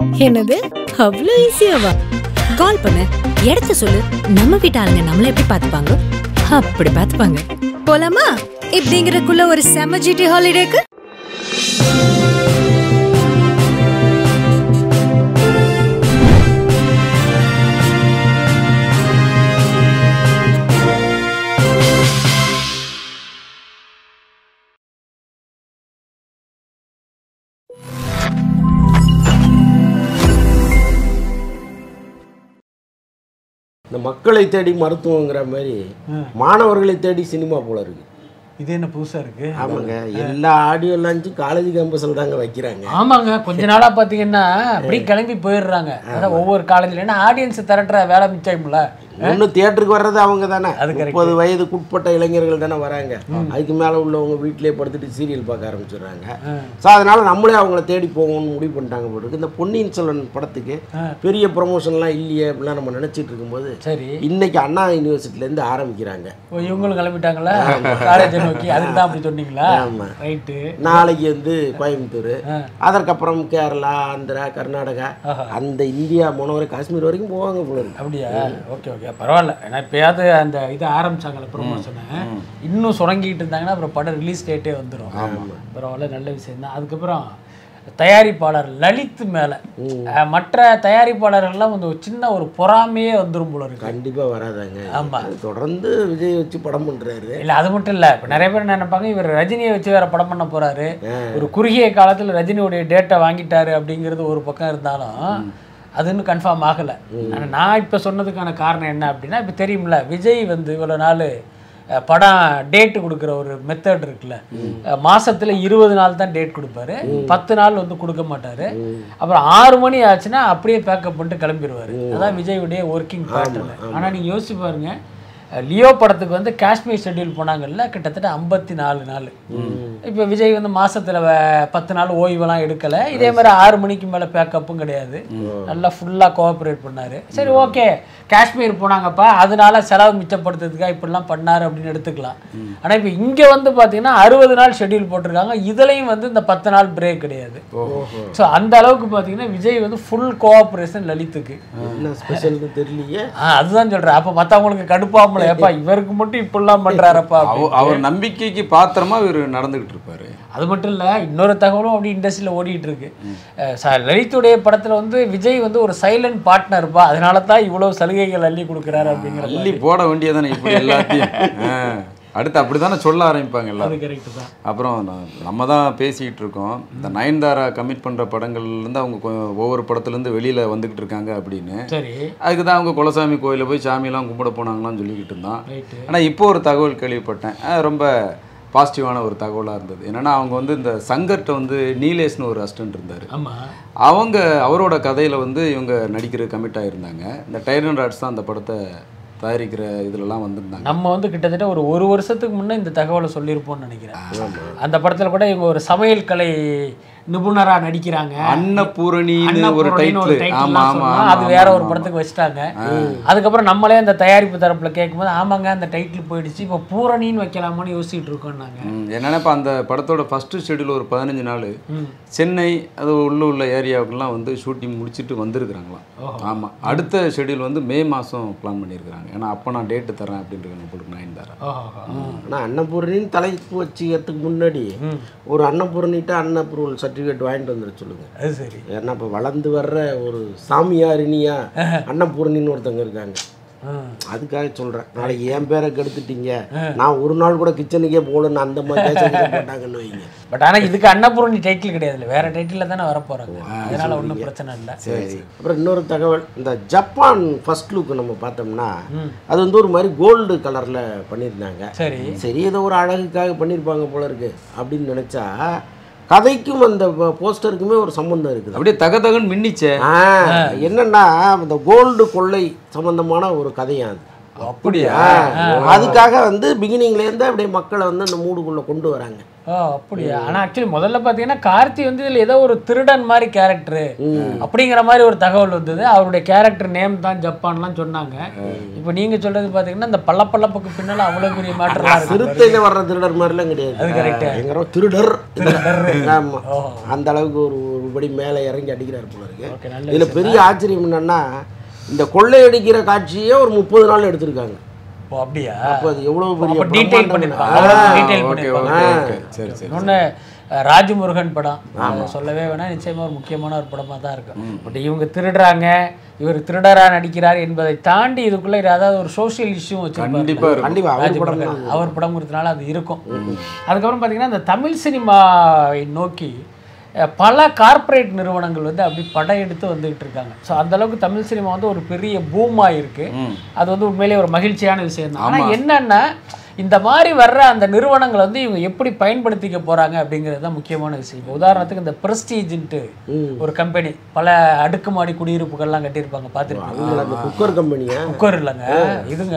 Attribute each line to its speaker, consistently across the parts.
Speaker 1: என்னது அவ்வளோ ஈஸியாவா
Speaker 2: கால் பண்ணு இடத்த சொல்லு நம்ம வீட்டு ஆளுங்க நம்மள எப்படி பார்த்துப்பாங்க அப்படி பார்த்துப்பாங்க
Speaker 1: போலாமா இப்படிங்கிறதுக்குள்ள ஒரு செம ஜிடி ஹாலிடேக்கு
Speaker 3: இந்த மக்களை தேடி மருத்துவங்கிற மாதிரி மாணவர்களை தேடி சினிமா போல இருக்கு
Speaker 4: இது என்ன புதுசா இருக்கு
Speaker 3: ஆமாங்க எல்லா ஆடியோ லான்ச்சும் காலேஜ் கேம்பஸில் தாங்க வைக்கிறாங்க
Speaker 5: ஆமாங்க கொஞ்ச நாளா பாத்தீங்கன்னா அப்படி கிளம்பி போயிடுறாங்க அதான் ஒவ்வொரு காலேஜ்ல ஏன்னா ஆடியன்ஸ் திரட்டுற வேலை மிச்சம்ல
Speaker 3: ஒன்று தியேட்டருக்கு வர்றது அவங்க தானே
Speaker 5: அது correct.
Speaker 3: முப்பது வயதுக்குட்பட்ட இளைஞர்கள் தானே வராங்க அதுக்கு மேலே உள்ளவங்க வீட்டிலேயே படுத்துட்டு சீரியல் பார்க்க ஆரம்பிச்சிடுறாங்க ஸோ அதனால நம்மளே அவங்கள தேடி போகணும்னு முடிவு பண்ணிட்டாங்க போல இருக்கு இந்த பொன்னியின் செல்வன் படத்துக்கு பெரிய ப்ரொமோஷன்லாம் இல்லையே அப்படிலாம் நம்ம நினச்சிட்டு இருக்கும்போது
Speaker 5: சரி
Speaker 3: இன்னைக்கு அண்ணா யூனிவர்சிட்டிலேருந்து ஆரம்பிக்கிறாங்க
Speaker 5: ஓ, இவங்களும் கிளம்பிட்டாங்களா காலேஜ் நோக்கி அதுக்கு தான் அப்படி சொன்னீங்களா
Speaker 3: ஆமா.
Speaker 5: ரைட்டு
Speaker 3: நாளைக்கு வந்து கோயம்புத்தூர் அதற்கப்புறம் கேரளா ஆந்திரா கர்நாடகா அந்த இந்தியா போனவரை காஷ்மீர் வரைக்கும் போவாங்க போல இருக்கு
Speaker 5: அப்படியா ஓகே ஓகே பரவாயில்ல ஏன்னா இப்பயாவது அந்த இது ஆரம்பிச்சாங்கல்ல ப்ரொமோஷனை இன்னும் சுரங்கிட்டு இருந்தாங்கன்னா அப்புறம் படம் ரிலீஸ் டேட்டே வந்துடும் பரவாயில்ல நல்ல விஷயம் தான் அதுக்கப்புறம் தயாரிப்பாளர் லலித் மேல அஹ், மற்ற தயாரிப்பாளர்கள்லாம் வந்து ஒரு சின்ன ஒரு பொறாமையே வந்துரும் போல இருக்கு
Speaker 3: கண்டிப்பா வராதாங்க
Speaker 5: ஆமா.
Speaker 3: அது தொடர்ந்து விஜய் வச்சு படம் பண்றாரு
Speaker 5: இல்ல அது மட்டும் இல்ல இப்ப நிறைய பேர் என்ன நினைப்பாங்க இவர் ரஜினியை வச்சு வேற படம் பண்ண போறாரு ஒரு குறுகிய காலத்துல ரஜினியோடைய டேட்டா வாங்கிட்டாரு அப்படிங்கிறது ஒரு பக்கம் இருந்தாலும் அது இன்னும் கன்ஃபார்ம் ஆகல ஆனா நான் இப்ப சொன்னதுக்கான காரணம் என்ன அப்படின்னா இப்ப தெரியும்ல விஜய் வந்து இவ்வளவு நாள் அஹ், படம் டேட் கொடுக்குற ஒரு மெத்தட் இருக்குல்ல அஹ், மாசத்துல இருபது நாள் தான் டேட் கொடுப்பாரு பத்து நாள் வந்து கொடுக்க மாட்டாரு அப்புறம் ஆறு மணி ஆச்சுன்னா அப்படியே பேக்கப் பண்ணிட்டு கிளம்பிடுவாரு அதான் விஜயுடைய ஒர்க்கிங் பேட்டர்ன் ஆனா நீங்க யோசிச்சு பாருங்க அஹ் லியோ படத்துக்கு வந்து காஷ்மீர் ஷெட்யூல் போனாங்கல்ல கிட்டத்தட்ட ஐம்பத்தி நாலு நாள் இப்போ விஜய் வந்து மாசத்துல வ- பத்து நாள் ஓய்வெல்லாம் எடுக்கல இதே மாதிரி ஆறு மணிக்கு மேல பேக்கப்பும் கிடையாது நல்லா ஃபுல்லா கோஆப்ரேட் பண்ணாரு சரி ஓகே காஷ்மீர் போனாங்கப்பா அதனால செலவு மிச்சப்படுத்துறதுக்காக இப்படிலாம் பண்ணாரு அப்படின்னு எடுத்துக்கலாம் ஆனா இப்போ இங்க வந்து பாத்தீங்கன்னா அறுபது நாள் ஷெட்யூல் போட்டிருக்காங்க இதுலயும் வந்து இந்த பத்து நாள் பிரேக் கிடையாது ஸோ அந்த அளவுக்கு பாத்தீங்கன்னா விஜய் வந்து ஃபுல் கோஆப்ரேஷன் லலித்துக்கு
Speaker 3: என்ன ஸ்பெஷல்னு தெரியலையே
Speaker 5: ஆ அதுதான் சொல்றேன் அப்ப மத்தவங்களுக்கு கடுப்பாமல ஏப்பா இவருக்கு மட்டும் இப்படிலாம் பண்றாரப்பா
Speaker 6: அவ-
Speaker 5: அப்படின்னு.
Speaker 6: அவர் நம்பிக்கைக்கு பாத்திரமா இவர் நடந்துகிட்டு இருப்பாரு
Speaker 5: அது மட்டும் இல்ல இன்னொரு தகவலும் அப்படி இண்டஸ்ட்ரியில் ஓடிட்டு இருக்கு அஹ் ச- லலித்துடைய படத்துல வந்து விஜய் வந்து ஒரு சைலண்ட் பார்ட்னர்ப்பா அதனால தான் இவ்வளவு சலுகைகள் அள்ளி கொடுக்குறாரு அப்படிங்கிற
Speaker 6: அள்ளி போட வேண்டியதானே இப்படி எல்லாத்தையும் ஆ. அடுத்து அப்படித்தானே சொல்ல ஆரம்பிப்பாங்க
Speaker 5: அது
Speaker 6: எல்லாரும்
Speaker 5: கரெக்ட் தான்
Speaker 6: அப்புறம் நான் நம்ம தான் பேசிக்கிட்டு இருக்கோம் இந்த நயன்தாரா கமிட் பண்ணுற படங்கள்லேருந்து அவங்க கொ- ஒவ்வொரு படத்துலேருந்து வெளியில் வந்துக்கிட்டு இருக்காங்க அப்படின்னு
Speaker 5: சரி
Speaker 6: அதுக்கு தான் அவங்க குலசாமி கோயிலில் போய் சாமியெல்லாம் கும்பிட போனாங்களான்னு சொல்லிக்கிட்டு இருந்தான்
Speaker 5: ரைட்டு
Speaker 6: ஆனால் இப்போ ஒரு தகவல் கேள்விப்பட்டேன் அது ரொம்ப பாசிட்டிவான ஒரு தகவலாக இருந்தது என்னன்னா அவங்க வந்து இந்த சங்கர்ட்ட வந்து நீலேஷ்னு ஒரு அசிஸ்டன்ட் இருந்தார்
Speaker 5: ஆமா
Speaker 6: அவங்க அவரோட கதையில் வந்து இவங்க நடிக்கிற கமிட் ஆகியிருந்தாங்க இந்த டைரன் ராட்ஸ் தான் அந்த படத்தை தயாரிக்கிற இதுலலாம் வந்திருந்தாங்க
Speaker 5: நம்ம வந்து கிட்டத்தட்ட ஒரு ஒரு வருஷத்துக்கு முன்னே இந்த தகவலை சொல்லியிருப்போம்னு நினைக்கிறேன் அந்த படத்துல கூட இவங்க ஒரு சமையல் கலை நிபுணரா நடிக்கிறாங்க
Speaker 6: அன்னபூரணின்னு ஒரு
Speaker 5: அன்னபூரணின்னு
Speaker 6: டைட்டில்
Speaker 5: title
Speaker 6: ஆமாம்
Speaker 5: லாம்
Speaker 6: ஆமாம்
Speaker 5: சொன்னா, அது வேற ஒரு படத்துக்கு வச்சுட்டாங்க அதுக்கப்புறம் நம்மளே அந்த தயாரிப்பு தரப்புல கேட்கும்போது ஆமாங்க அந்த டைட்டில் போயிடுச்சு இப்போ பூரணின்னு வைக்கலாமான்னு யோசிச்சுட்டு இருக்கோம் நாங்க
Speaker 6: என்னன்னா இப்போ அந்த படத்தோட ஃபஸ்ட்டு ஷெடியூல் ஒரு பதினஞ்சு நாள் சென்னை அது உள்ள உள்ள ஏரியாவுக்கெல்லாம் வந்து ஷூட்டிங் முடிச்சுட்டு வந்திருக்கிறாங்களாம் ஆமாம் அடுத்த ஷெடியூல் வந்து மே மாதம் பிளான் பண்ணியிருக்கிறாங்க ஏன்னா அப்போ நான் டேட்டு தரேன் அப்படின்ட்டு போட்டு நைன் தரேன்
Speaker 5: ஓஹோ
Speaker 3: ஆனா அன்னபூரணின்னு தலைப்பு வச்சுக்கிறதுக்கு முன்னாடி ஒரு அன்னபூரணிட்ட அன்னப்ரூவல் சர்டிஃபிகேட் வாங்கிட்டு வந்துட சொல்லுங்க
Speaker 5: அது சரி
Speaker 3: ஏன்னா இப்போ வளர்ந்து வர்ற ஒரு சாமியாரினியா அன்னபூரணின்னு ஒருத்தவங்க இருக்காங்க
Speaker 5: ம்.
Speaker 3: அதுக்காக சொல்றேன் நாளைக்கு என் பேரை கெடுத்துட்டீங்க நான் ஒரு நாள் கூட கிச்சனுக்கே போகலன்னு அந்த மாதிரி கேஸ் போட்டாங்கன்னு வைங்க
Speaker 5: பட் ஆனா இதுக்கு அன்னபூரணி டைட்டில் கிடையாதுல்ல வேற டைட்டில் தானே வர போறாங்க அதனால ஒன்றும் பிரச்சனை இல்லை
Speaker 3: சரி அப்புறம் இன்னொரு தகவல் இந்த ஜப்பான் ஃபர்ஸ்ட் லுக் நம்ம பார்த்தோம்னா அது வந்து ஒரு மாதிரி கோல்டு கலர்ல பண்ணியிருந்தாங்க
Speaker 5: சரி
Speaker 3: சரி ஏதோ ஒரு அழகுக்காக பண்ணியிருப்பாங்க போல இருக்கு அப்படின்னு நினைச்சா கதைக்கும் அந்த போஸ்டருக்குமே ஒரு சம்பந்தம் இருக்குது
Speaker 6: அப்படியே தக தகன்னு மின்னிச்சே
Speaker 3: ஆ, என்னன்னா இந்த கோல்டு கொள்ளை சம்பந்தமான ஒரு கதையா அது
Speaker 6: அப்படியா
Speaker 3: ஆ, அதுக்காக வந்து பிகினிங்ல இருந்து அப்படியே மக்களை வந்து அந்த மூடுக்குள்ள கொண்டு வராங்க
Speaker 5: ஓ அப்படியா ஆனா ஆக்சுவலி முதல்ல பாத்தீங்கன்னா கார்த்தி வந்து இதுல ஏதோ ஒரு திருடன் மாதிரி கேரக்டர் அப்படிங்கிற மாதிரி ஒரு தகவல் வந்தது அவருடைய கேரக்டர் நேம் தான் ஜப்பான்லாம் சொன்னாங்க இப்போ நீங்க சொல்றது பாத்தீங்கன்னா இந்த பள்ளப்பள்ளப்புக்கு பின்னால அவ்வளவு பெரிய மாற்றலாம் இருக்கு
Speaker 3: சிறுத்தையில வர்ற திருடர் மாதிரிலாம் கிடையாது
Speaker 5: அது correct.
Speaker 3: எங்கிறோம் திருடர் ஆமா அந்த அளவுக்கு ஒரு ஒரு படி மேலே இறங்கி அடிக்கிறார் போல
Speaker 5: Okay,
Speaker 3: இருக்கு
Speaker 5: நல்ல
Speaker 3: இதுல பெரிய ஆச்சரியம் என்னன்னா இந்த கொள்ளையடிக்கிற காட்சியே ஒரு முப்பது நாள் எடுத்திருக்காங்க
Speaker 5: ஓ அப்படியா
Speaker 3: அப்போ அது எவ்வளவு பெரிய
Speaker 5: அப்போ டீடைல் பண்ணிருப்பாங்க டீடைல்
Speaker 6: ஓகே
Speaker 5: பண்ணிருப்பாங்க
Speaker 6: ஓகே ஓகே சரி சரி
Speaker 5: இன்னொன்று ராஜமுருகன் படம் அதை சொல்லவே வேணாம் நிச்சயமா ஒரு முக்கியமான ஒரு படமா தான் இருக்கும் பட் இவங்க திருடுறாங்க இவர் திருடரா நடிக்கிறார் என்பதை தாண்டி இதுக்குள்ள ஏதாவது ஒரு சோஷியல் இஷ்யூ வச்சிருப்பாங்க
Speaker 6: கண்டிப்பா இருக்கும்
Speaker 3: கண்டிப்பா அவர் படம்
Speaker 5: ராஜமுருகன் அவர் படங்கிறதுனால அது இருக்கும் அதுக்கப்புறம் பார்த்தீங்கன்னா இந்த தமிழ் சினிமாவை நோக்கி அஹ், பல கார்ப்பரேட் நிறுவனங்கள் வந்து அப்படி படையெடுத்து வந்துகிட்டு இருக்காங்க ஸோ அந்த அளவுக்கு தமிழ் சினிமா வந்து ஒரு பெரிய பூமாக இருக்கு அது வந்து உண்மையிலேயே ஒரு மகிழ்ச்சியான விஷயம் தான் ஆனால் என்னன்னா இந்த மாதிரி வர்ற அந்த நிறுவனங்களை வந்து இவங்க எப்படி பயன்படுத்திக்க போறாங்க அப்படிங்கிறது தான் முக்கியமான விஷயம் இப்போ உதாரணத்துக்கு இந்த பிரஸ்டீஜ்ன்ட்டு ஒரு கம்பெனி பல அடுக்குமாடி குடியிருப்புகள்லாம் கட்டியிருப்பாங்க பார்த்துருப்பாங்க
Speaker 3: அவங்கள அந்த குக்கர் கம்பெனியா
Speaker 5: குக்கர் இல்லைங்க இதுங்க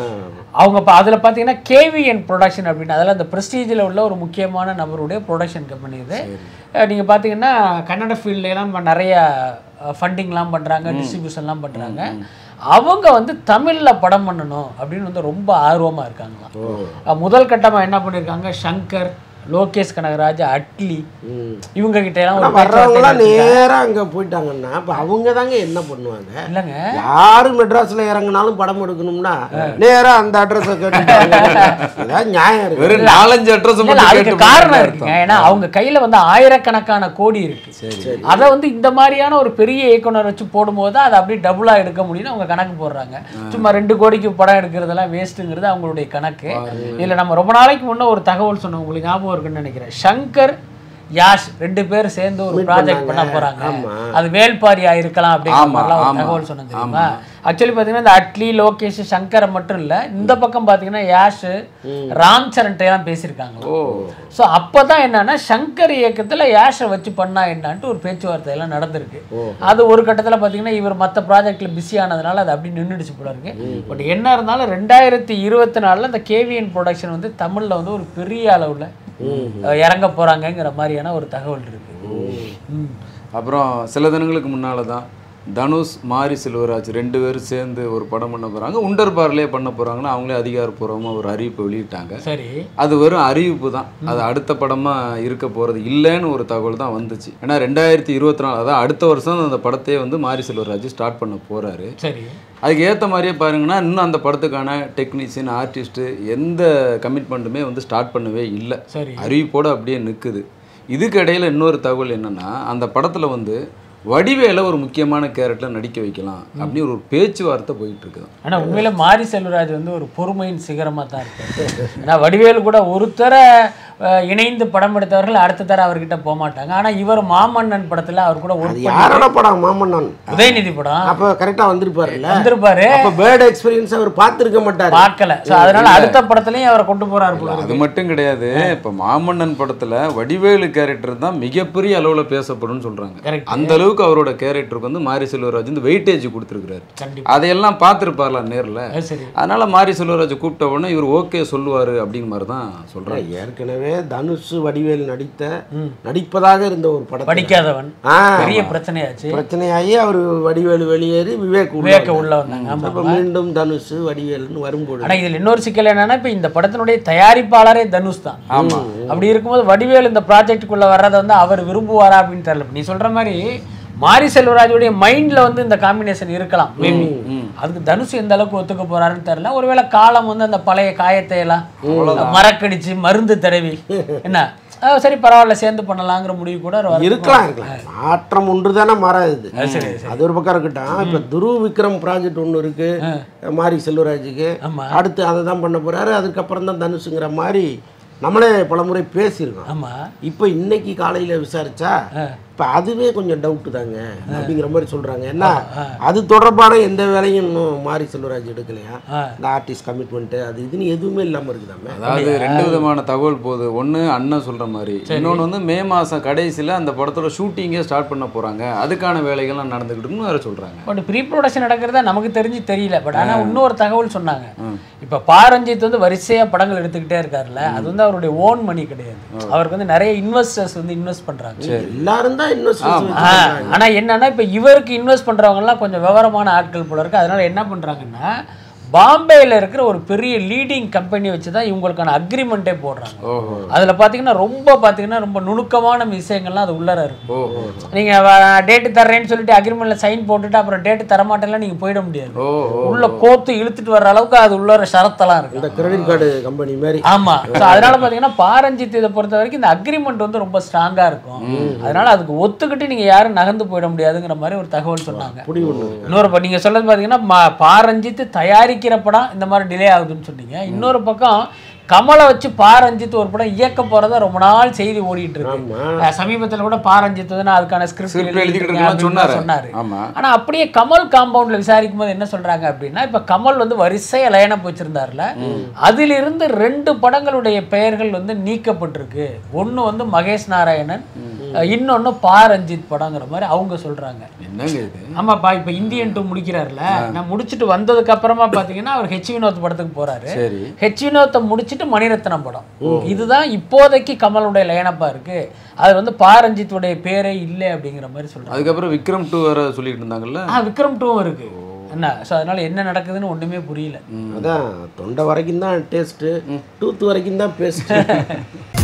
Speaker 5: அவங்க இப்போ அதில் பார்த்தீங்கன்னா கேவிஎன் ப்ரொடக்ஷன் அப்படின்னு அதில் அந்த ப்ரெஸ்டீஜில் உள்ள ஒரு முக்கியமான நபருடைய ப்ரொடக்ஷன் கம்பெனி இது நீங்கள் பார்த்தீங்கன்னா கன்னட ஃபீல்ட்லாம் நிறைய ஃபண்டிங்லாம் பண்ணுறாங்க டிஸ்ட்ரிபியூஷன்லாம் பண்ணுறாங்க அவங்க வந்து தமிழில் படம் பண்ணணும் அப்படின்னு வந்து ரொம்ப ஆர்வமாக இருக்காங்களாம் அஹ் முதல் கட்டமாக என்ன பண்ணியிருக்காங்க சங்கர் லோகேஷ் கனகராஜ் அட்லி இவங்க கிட்ட எல்லாம் ஒரு
Speaker 3: வர்றவங்களாம்
Speaker 5: பேச்சுவார்த்தை
Speaker 3: நேரா அங்க போயிட்டாங்கன்னா அப்ப அவங்க தாங்க என்ன பண்ணுவாங்க
Speaker 5: இல்லைங்க
Speaker 3: யாரு மெட்ராஸ்ல இறங்குனாலும் படம் எடுக்கணும்னா நேரா அந்த அட்ரஸை கேட்டுட்டாங்க ஏதாவது நியாயம் இருக்கு
Speaker 6: வெறும் நாலஞ்சு அட்ரஸ்
Speaker 5: இல்ல,
Speaker 6: மட்டும்
Speaker 5: அதுக்கு
Speaker 6: கேட்டு
Speaker 5: காரணம்
Speaker 6: போறீங்க
Speaker 5: இருக்குங்க ஏன்னா அவங்க கையில வந்து ஆயிரக்கணக்கான கோடி இருக்கு அதை வந்து இந்த மாதிரியான ஒரு பெரிய இயக்குனர் வச்சு போடும்போது தான் அதை அப்படியே டபுளா எடுக்க முடியும்னு அவங்க கணக்கு போடுறாங்க சும்மா ரெண்டு கோடிக்கு படம் எடுக்கிறதெல்லாம் வேஸ்ட்டுங்கிறது அவங்களுடைய கணக்கு இதுல நம்ம ரொம்ப நாளைக்கு முன்ன ஒரு தகவல் சொன்னோம் உங்களுக்கு ஞாபகம் இருக்குன்னு நினைக்கிறேன் சங்கர் யாஷ் ரெண்டு பேரும் சேர்ந்து ஒரு ப்ராஜெக்ட் பண்ண போறாங்க அது வேல்பாரியா இருக்கலாம் அப்படிங்கிற
Speaker 6: ஆமா,
Speaker 5: மாதிரிலாம் ஒரு
Speaker 6: ஆமா,
Speaker 5: தகவல் சொன்னது தெரியுமா ஆக்சுவலி பார்த்தீங்கன்னா இந்த அட்லி லோகேஷ் சங்கரை மட்டும் இல்ல இந்த பக்கம் பார்த்தீங்கன்னா யாஷ் ராம் சரண்ட்டை எல்லாம் பேசியிருக்காங்க
Speaker 6: ஓ
Speaker 5: ஸோ அப்போ தான் என்னன்னா சங்கர் இயக்கத்தில் யாஷை வச்சு பண்ணா என்னான்ட்டு ஒரு பேச்சுவார்த்தை எல்லாம் நடந்திருக்கு அது ஒரு கட்டத்தில் பார்த்தீங்கன்னா இவர் மற்ற ப்ராஜெக்டில் பிஸி ஆனதுனால அது அப்படி நின்றுடுச்சு போல இருக்கு பட் என்ன இருந்தாலும் ரெண்டாயிரத்தி இருபத்தி நாலில் இந்த கேவிஎன் ப்ரொடக்ஷன் வந்து தமிழில் வந்து ஒரு பெரிய அளவில் இறங்க போகிறாங்கங்கிற மாதிரியான ஒரு தகவல் இருக்கு ம்.
Speaker 6: அப்புறம் சில தினங்களுக்கு முன்னால தான் தனுஷ் மாரி செல்வராஜ் ரெண்டு பேரும் சேர்ந்து ஒரு படம் பண்ண போறாங்க உண்டர் பார்லேயே பண்ண போறாங்கன்னு அவங்களே அதிகாரப்பூர்வமாக ஒரு அறிவிப்பு வெளியிட்டாங்க
Speaker 5: சரி
Speaker 6: அது வெறும் அறிவிப்பு தான் அது அடுத்த படமா இருக்க போறது இல்லைன்னு ஒரு தகவல் தான் வந்துச்சு ஏன்னா ரெண்டாயிரத்தி இருபத்தி நாலு அதாவது அடுத்த வருஷம் அந்த படத்தையே வந்து மாரி செல்வராஜ் ஸ்டார்ட் பண்ண போறாரு
Speaker 5: சரி
Speaker 6: அதுக்கு ஏற்ற மாதிரியே பாருங்கன்னா இன்னும் அந்த படத்துக்கான டெக்னீஷியன் ஆர்டிஸ்ட்டு எந்த கமிட்மெண்ட்டுமே வந்து ஸ்டார்ட் பண்ணவே இல்லை
Speaker 5: சரி
Speaker 6: அறிவிப்போடு அப்படியே நிற்குது இதுக்கு இடையில இன்னொரு தகவல் என்னன்னா அந்த படத்தில் வந்து வடிவேல ஒரு முக்கியமான கேரக்டர் நடிக்க வைக்கலாம் அப்படின்னு ஒரு பேச்சுவார்த்தை போயிட்டு இருக்குது
Speaker 5: ஆனா உண்மையில மாரி செல்வராஜ் வந்து ஒரு பொறுமையின் சிகரமா தான் இருக்கு ஏன்னா வடிவேலு கூட ஒருத்தர அஹ், இணைந்து படம் எடுத்தவர்கள் அடுத்த தர அவர்கிட்ட போக மாட்டாங்க ஆனா இவர் மாமன்னன் படத்துல அவர் கூட
Speaker 3: அது
Speaker 5: ஒரு
Speaker 3: யாரோட படம் மாமன்னன்
Speaker 5: உதயநிதி படம்
Speaker 3: அப்ப கரெக்டா வந்திருப்பாருல்ல
Speaker 5: வந்திருப்பாரு
Speaker 3: அப்ப பேர்ட் எக்ஸ்பீரியன்ஸ் அவர் பார்த்திருக்க மாட்டாரு
Speaker 5: பார்க்கல சோ அதனால அடுத்த படத்துலயும் அவரை கொண்டு போறாரு போல
Speaker 6: அது மட்டும் கிடையாது இப்போ மாமன்னன் படத்தில் வடிவேலு கேரக்டர் தான் மிகப்பெரிய அளவில் பேசப்படும்னு சொல்கிறாங்க
Speaker 5: Correct.
Speaker 6: அந்த அளவுக்கு அவரோட கேரக்டருக்கு வந்து மாரி செல்வராஜ் வந்து வெயிட்டேஜ் கொடுத்துருக்காரு
Speaker 5: கண்டிப்பா
Speaker 6: அதையெல்லாம் பார்த்துருப்பார்ல நேரில்
Speaker 5: அது சரி
Speaker 6: அதனால மாரி செல்வராஜ் கூப்பிட்ட உடனே இவர் ஓகே சொல்லுவார் அப்படிங்கிற மாதிரி தான் சொல்கிறாங்க
Speaker 3: ஏற்கனவே தனுஷ் வடிவேல் நடித்த நடிப்பதாக இருந்த ஒரு படம்
Speaker 5: படிக்காதவன்
Speaker 3: ஆ
Speaker 5: பெரிய பிரச்சனையாச்சு
Speaker 3: பிரச்சனையாகி அவர் வடிவேலு வெளியேறி விவேக் உள்ள
Speaker 5: விவேக்க உள்ள வந்தாங்க ஆமா
Speaker 3: அப்ப மீண்டும் தனுஷ் வடிவேலுன்னு வரும்போது
Speaker 5: ஆனா இதுல இன்னொரு சிக்கல் என்னன்னா இப்ப இந்த படத்தினுடைய தயாரிப்பாளரே தனுஷ் தான்
Speaker 6: ஆமா.
Speaker 5: அப்படி இருக்கும்போது வடிவேல் இந்த ப்ராஜெக்ட்டுக்குள்ள வர்றதை வந்து அவர் விரும்புவாரா அப்படின்னு தெரியல நீ சொல்ற மாதிரி மாரி செல்வராஜுடைய மைண்ட்ல வந்து இந்த காம்பினேஷன் இருக்கலாம் மேபி அதுக்கு தனுஷ் எந்த அளவுக்கு ஒத்துக்க போறாருன்னு தெரியல ஒருவேளை காலம் வந்து அந்த பழைய காயத்தை எல்லாம் மறக்கடிச்சு மருந்து தடவி என்ன அஹ் சரி பரவாயில்ல சேர்ந்து பண்ணலாங்கிற முடிவு கூட அவர் வரதுக்கு
Speaker 3: இருக்கலாம் இருக்கலாம் மாற்றம் ஒன்று தானே மாறாது
Speaker 5: சரி,
Speaker 3: அது ஒரு பக்கம் இருக்கட்டும் இப்ப துருவ் விக்ரம் ப்ராஜெக்ட் ஒன்று இருக்கு மாரி செல்வராஜுக்கு
Speaker 5: ஆமா.
Speaker 3: அடுத்து அதை தான் பண்ண போறாரு அதுக்கப்புறம் தான் தனுஷுங்கிற மாதிரி நம்மளே பலமுறை பேசியிருக்கோம்
Speaker 5: ஆமா
Speaker 3: இப்போ இன்னைக்கு காலையில விசாரிச்சா இப்போ அதுவே கொஞ்சம் டவுட்டு தாங்க அப்படிங்கிற மாதிரி சொல்றாங்க ஏன்னா அது தொடர்பான எந்த வேலையும் இன்னும் மாரி செல்வராஜ் எடுக்கலையா
Speaker 5: ஆ.
Speaker 3: இந்த ஆர்டிஸ்ட் கமிட்மெண்ட்டு அது இதுன்னு எதுவுமே இல்லாம இருக்குதாமே
Speaker 6: அதாவது ரெண்டு விதமான தகவல் போகுது ஒன்று அண்ணன் சொல்கிற மாதிரி இன்னொன்று வந்து மே மாதம் கடைசியில் அந்த படத்தோட ஷூட்டிங்கே ஸ்டார்ட் பண்ண போகிறாங்க அதுக்கான வேலைகள்லாம் நடந்துக்கிட்டுன்னு வேறு சொல்கிறாங்க
Speaker 5: பட் ப்ரீ ப்ரொடக்ஷன் நடக்கிறதா நமக்கு தெரிஞ்சு தெரியல பட் ஆனா இன்னொரு தகவல் சொன்னாங்க இப்போ பாரஞ்சித் வந்து வரிசையா படங்கள் எடுத்துக்கிட்டே இருக்காருல்ல அது வந்து அவருடைய ஓன் மணி கிடையாது அவருக்கு வந்து நிறைய இன்வெஸ்டர்ஸ் வந்து இன்வெஸ்ட் பண்றாங்க
Speaker 3: எல்லாரும் தான் இன்வெஸ்ட்
Speaker 5: ஆ, ஆனா என்னன்னா இப்ப இவருக்கு இன்வெஸ்ட் பண்றவங்க எல்லாம் கொஞ்சம் விவரமான ஆட்கள் போல இருக்கு அதனால என்ன பண்றாங்கன்னா பாம்பேல இருக்கிற ஒரு பெரிய லீடிங் கம்பெனி வச்சு தான் இவங்களுக்கான அக்ரிமெண்ட்டே போடுறாங்க
Speaker 6: ஓஹோ
Speaker 5: அதுல பாத்தீங்கன்னா ரொம்ப பாத்தீங்கன்னா ரொம்ப நுணுக்கமான விஷயங்கள்லாம் அது உள்ளர இருக்கும்
Speaker 6: ஓஹோ
Speaker 5: நீங்க டேட்டு தர்றேன்னு சொல்லிட்டு அக்ரிமெண்ட்ல சைன் போட்டுட்டு அப்புறம் டேட்டு தரமாட்டேன்லாம் நீங்க போயிட முடியாது
Speaker 6: ஓ ஓ
Speaker 5: உள்ள கோத்து இழுத்துட்டு வர்ற அளவுக்கு அது உள்ளர ஷரத்தெல்லாம் இருக்கு
Speaker 3: இந்த கிரெடிட் கார்டு கம்பெனி மாதிரி
Speaker 5: ஆமா So, அதனால பாத்தீங்கன்னா பாரஞ்சித் இதை பொறுத்த வரைக்கும் இந்த அக்ரிமெண்ட் வந்து ரொம்ப ஸ்ட்ராங்கா இருக்கும் அதனால அதுக்கு ஒத்துக்கிட்டு நீங்க யாரும் நகர்ந்து போயிட முடியாதுங்கிற மாதிரி ஒரு தகவல் சொன்னாங்க
Speaker 3: புடி ஒண்ணு
Speaker 5: இன்னொரு பக்கம் நீங்க சொல்றது பாத்தீங்கன்னா ம- பாரஞ்சித் தயாரிக்கிற படம் இந்த மாதிரி டிலே ஆகுதுன்னு சொன்னீங்க இன்னொரு பக்கம் கமலை வச்சு பாரஞ்சித் ஒரு படம் இயக்க போறதா ரொம்ப நாள் செய்தி ஓடிட்டு இருக்கு
Speaker 3: ஆமா
Speaker 5: அஹ் சமீபத்துல கூட பாரஞ்சித் வந்து நான் அதுக்கான
Speaker 6: Script
Speaker 5: ஸ்கிரிப்ட்
Speaker 6: எழுதிக்கிட்டு
Speaker 5: எழுதிக்கிட்டு
Speaker 6: இருக்கலாம் சொன்னாரு.
Speaker 5: சொன்னாரு
Speaker 6: ஆமா.
Speaker 5: ஆனா அப்படியே கமல் காம்பவுண்ட்ல விசாரிக்கும் போது என்ன சொல்றாங்க அப்படின்னா இப்ப கமல் வந்து வரிசையா லைனப் வச்சிருந்தாருல அதிலிருந்து ரெண்டு படங்களுடைய பெயர்கள் வந்து நீக்கப்பட்டிருக்கு ஒண்ணு வந்து மகேஷ் நாராயணன் அஹ் இன்னொன்னு பா ரஞ்சித் படங்கிற மாதிரி அவங்க சொல்றாங்க
Speaker 6: என்னங்க இது
Speaker 5: ஆமாப்பா இப்ப இந்தியன் டூ முடிக்கிறாருல நான் முடிச்சுட்டு வந்ததுக்கு அப்புறமா பாத்தீங்கன்னா அவர் ஹெச் வினோத் படத்துக்கு போறாரு
Speaker 6: சரி
Speaker 5: ஹெச் வினோத்தை முடிச்சிட்டு மணிரத்னம் படம் இதுதான் இப்போதைக்கு கமலுடைய லைனப்பா இருக்கு அது வந்து பா ரஞ்சித்துடைய பேரே இல்லை அப்படிங்கிற மாதிரி சொல்றாங்க
Speaker 6: அதுக்கப்புறம் விக்ரம் டூ வேற சொல்லிட்டு இருந்தாங்கல்ல
Speaker 5: ஆ விக்ரம் டூவும் இருக்கு என்ன ஸோ அதனால என்ன நடக்குதுன்னு ஒண்ணுமே புரியல
Speaker 3: அதான் தொண்டை வரைக்கும் தான் டேஸ்ட்டு டூத் வரைக்கும் தான் பேஸ்ட்